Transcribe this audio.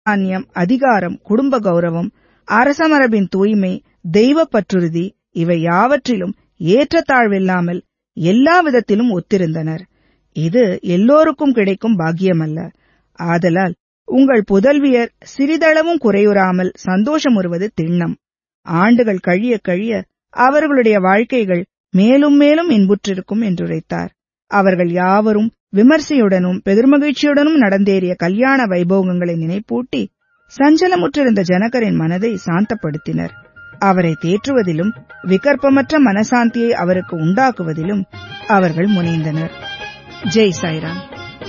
சாமானியம் அதிகாரம் குடும்ப கௌரவம் அரசமரபின் தூய்மை தெய்வ பற்றுறுதி இவை யாவற்றிலும் ஏற்றத்தாழ்வில்லாமல் எல்லா விதத்திலும் ஒத்திருந்தனர் இது எல்லோருக்கும் கிடைக்கும் பாக்கியமல்ல ஆதலால் உங்கள் புதல்வியர் சிறிதளவும் குறையுறாமல் சந்தோஷமுறுவது திண்ணம் ஆண்டுகள் கழிய கழிய அவர்களுடைய வாழ்க்கைகள் மேலும் மேலும் இன்புற்றிருக்கும் என்றுரைத்தார் அவர்கள் யாவரும் விமர்சையுடனும் பெருமகிழ்ச்சியுடனும் நடந்தேறிய கல்யாண வைபோகங்களை நினைப்பூட்டி சஞ்சலமுற்றிருந்த ஜனகரின் மனதை சாந்தப்படுத்தினர் அவரை தேற்றுவதிலும் விகற்பமற்ற மனசாந்தியை அவருக்கு உண்டாக்குவதிலும் அவர்கள் முனைந்தனர் ஜெய் சாய்ராம்